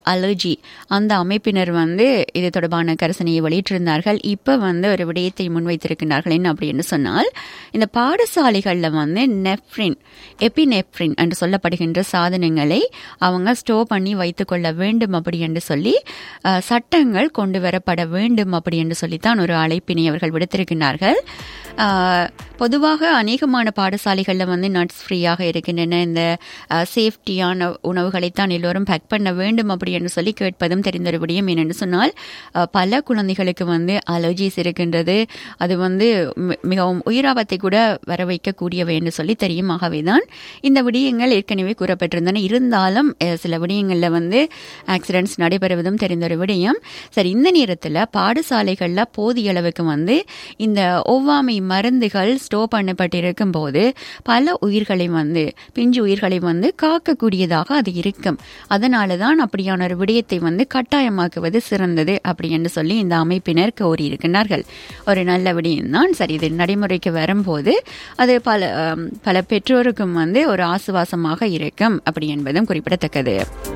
allergy அந்த அமைப்பினர் வந்து இது தொடர்பான கரசனையை வெளியிட்டிருந்தார்கள் இப்போ வந்து ஒரு விடயத்தை முன்வைத்திருக்கிறார்கள் என்ன அப்படின்னு சொன்னால் இந்த பாடசாலைகளில் வந்து நெப்ரின் எபினெப்ரின் என்று சொல்லப்படுகின்ற சாதனங்களை அவங்க ஸ்டோர் பண்ணி வைத்துக்கொள்ள வேண்டும் அப்படி என்று சொல்லி அஹ், சட்டங்கள் கொண்டு வரப்பட வேண்டும் அப்படி என்று சொல்லித்தான் ஒரு அழைப்பினை அவர்கள் விடுத்திருக்கிறார்கள் அஹ், பொதுவாக அநேகமான பாடசாலைகளில் வந்து நட்ஸ் ஃப்ரீயாக இருக்கின்றன இந்த சேஃப்டியான உணவுகளைத்தான் எல்லோரும் பேக் பண்ண வேண்டும் அப்படி என்று சொல்லி கேட்பதும் தெரிந்த ஒரு விடயம் ஏனென்று சொன்னால் அஹ், பல குழந்தைகளுக்கு வந்து அலர்ஜிஸ் இருக்கின்றது அது வந்து மி- மிகவும் உயிராபத்தை கூட வர வைக்கக்கூடியவை என்று சொல்லி தெரியும் ஆகவே தான் இந்த விடயங்கள் ஏற்கனவே கூறப்பட்டிருந்தன இருந்தாலும் அஹ், சில விடயங்களில் வந்து ஆக்சிடென்ட்ஸ் நடைபெறுவதும் தெரிந்த ஒரு விடயம் சரி இந்த நேரத்தில் பாடசாலைகளில் போதிய அளவுக்கு வந்து இந்த ஒவ்வாமை மருந்துகள் ஸ்டோர் பண்ணப்பட்டிருக்கும் போது பல உயிர்களை வந்து பிஞ்சு உயிர்களை வந்து காக்கக்கூடியதாக அது இருக்கும் அதனால தான் அப்படியான ஒரு விடயத்தை வந்து கட்டாயமாக்குவது சிறந்தது அப்படி என்று சொல்லி இந்த அமைப்பினர் கோரியிருக்கிறார்கள் ஒரு நல்ல விடயம்தான் சரி இது நடைமுறைக்கு வரும்போது அது பல அம், பல பெற்றோருக்கும் வந்து ஒரு ஆசுவாசமாக இருக்கும் அப்படி என்பதும் குறிப்பிடத்தக்கது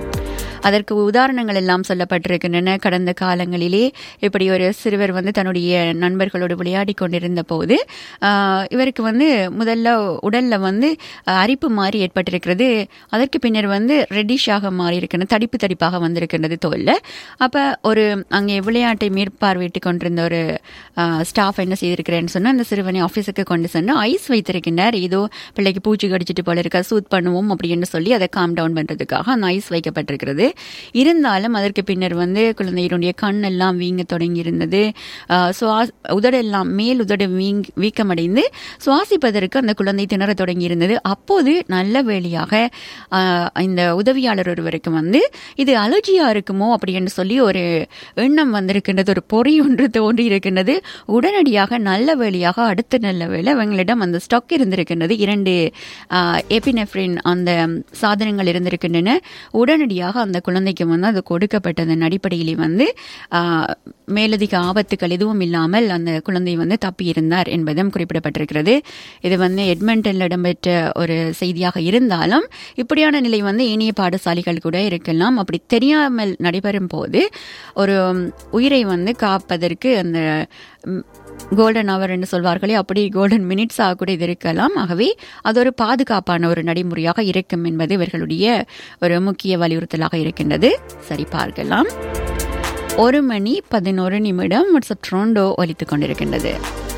அதற்கு உதாரணங்கள் எல்லாம் சொல்லப்பட்டிருக்கின்றன கடந்த காலங்களிலே இப்படி ஒரு சிறுவர் வந்து தன்னுடைய நண்பர்களோடு விளையாடி கொண்டிருந்த போது ஆஹ், இவருக்கு வந்து முதல்ல உடல்ல வந்து ஆஹ், அரிப்பு மாறி ஏற்பட்டிருக்கிறது அதற்கு பின்னர் வந்து ரெட்டிஷாக மாறி இருக்கிறது தடிப்பு தடிப்பாக வந்திருக்கின்றது தோல்ல அப்ப ஒரு அங்கே விளையாட்டை மேற்பார்வையிட்டு கொண்டிருந்த ஒரு ஸ்டாஃப் என்ன செய்திருக்கிறேன்னு சொன்னா அந்த சிறுவனை ஆஃபீஸுக்கு கொண்டு சென்று ஐஸ் வைத்திருக்கின்றார் ஏதோ பிள்ளைக்கு பூச்சி கடிச்சிட்டு போல இருக்கா சூத் பண்ணுவோம் அப்படின்னு சொல்லி அதை காம் டவுன் பண்றதுக்காக அந்த ஐஸ் வைக்கப்பட்டிருக்கிறது இருந்தாலும் அதற்கு பின்னர் வந்து குழந்தையினுடைய கண் எல்லாம் வீங்க தொடங்கி இருந்தது ஆஹ் சுவா- உதடெல்லாம் மேல் உதடு வீங் வீக்கமடைந்து சுவாசிப்பதற்கு அந்த குழந்தை திணற தொடங்கி இருந்தது அப்போது நல்ல வேளையாக ஆஹ், இந்த உதவியாளர் ஒருவருக்கு வந்து இது அலர்ஜியா இருக்குமோ அப்படின்னு சொல்லி ஒரு எண்ணம் வந்திருக்கின்றது ஒரு பொறி ஒன்று தோன்றி இருக்கின்றது உடனடியாக நல்ல வேளையாக அடுத்த நல்ல வேளை அவங்களிடம் அந்த ஸ்டாக் இருந்திருக்கின்றது இரண்டு எபினெஃப்ரின் அந்த சாதனங்கள் இருந்திருக்கின்றன உடனடியாக அந்த குழந்தைக்கு வந்து அது கொடுக்கப்பட்டதன் அடிப்படையிலே வந்து ஆஹ், மேலதிக ஆபத்துக்கள் எதுவும் இல்லாமல் அந்த குழந்தை வந்து தப்பி இருந்தார் என்பதும் குறிப்பிடப்பட்டிருக்கிறது இது வந்து எட்மண்டனில் இடம்பெற்ற ஒரு செய்தியாக இருந்தாலும் இப்படியான நிலை வந்து ஏனைய பாடசாலைகள் கூட இருக்கலாம் அப்படி தெரியாமல் நடைபெறும் போது ஒரு உயிரை வந்து காப்பதற்கு அந்த கோல்டன் அவர் என்று சொல்வார்களே அப்படி கோல்டன் மினிட்ஸ் ஆக கூட இது இருக்கலாம் ஆகவே அது ஒரு பாதுகாப்பான ஒரு நடைமுறையாக இருக்கும் என்பது இவர்களுடைய ஒரு முக்கிய வலியுறுத்தலாக இருக்கின்றது சரி பார்க்கலாம் ஒரு மணி பதினோரு நிமிடம் வாட்ஸ்அப் ட்ரோண்டோ ஒலித்துக் கொண்டிருக்கின்றது